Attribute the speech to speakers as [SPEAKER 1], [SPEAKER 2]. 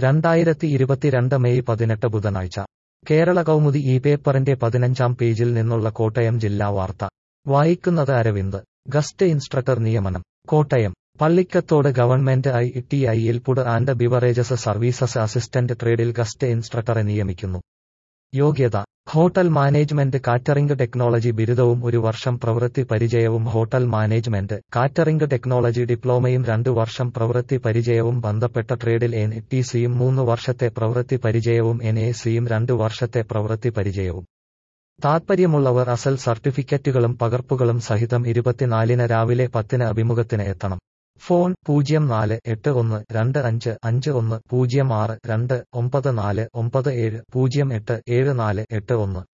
[SPEAKER 1] രണ്ടായിരത്തി ഇരുപത്തിരണ്ട് മെയ് പതിനെട്ട് ബുധനാഴ്ച കേരള കൗമുദി ഈ പേപ്പറിന്റെ പതിനഞ്ചാം പേജിൽ നിന്നുള്ള കോട്ടയം ജില്ലാ വാർത്ത വായിക്കുന്നത് അരവിന്ദ് ഗസ്റ്റ് ഇൻസ്ട്രക്ടർ നിയമനം Kottayam Pallikkathodu government I T ഐയിൽ food and beverages services assistant ട്രേഡിൽ ഗസ്റ്റ് ഇൻസ്ട്രക്ടറെ നിയമിക്കുന്നു യോഗ്യത ഹോട്ടൽ മാനേജ്മെന്റ് കാറ്ററിംഗ് ടെക്നോളജി ബിരുദവും ഒരു വർഷം പ്രവൃത്തി പരിചയവും ഹോട്ടൽ മാനേജ്മെന്റ് കാറ്ററിംഗ് ടെക്നോളജി ഡിപ്ലോമയും രണ്ടു വർഷം പ്രവൃത്തി പരിചയവും ബന്ധപ്പെട്ട ട്രേഡിൽ എൻ ടി സിയും മൂന്ന് വർഷത്തെ പ്രവൃത്തി പരിചയവും എൻ എ സിയും രണ്ടു വർഷത്തെ പ്രവൃത്തി പരിചയവും താൽപ്പര്യമുള്ളവർ അസൽ സർട്ടിഫിക്കറ്റുകളും പകർപ്പുകളും സഹിതം ഇരുപത്തിനാലിന് രാവിലെ പത്തിന് അഭിമുഖത്തിന് എത്തണം ഫോൺ പൂജ്യം നാല് എട്ട് ഒന്ന് രണ്ട് അഞ്ച് അഞ്ച് ഒന്ന് പൂജ്യം ആറ് രണ്ട് ഒമ്പത് നാല് ഒമ്പത് ഏഴ് പൂജ്യം എട്ട് ഏഴ് നാല് എട്ട് ഒന്ന്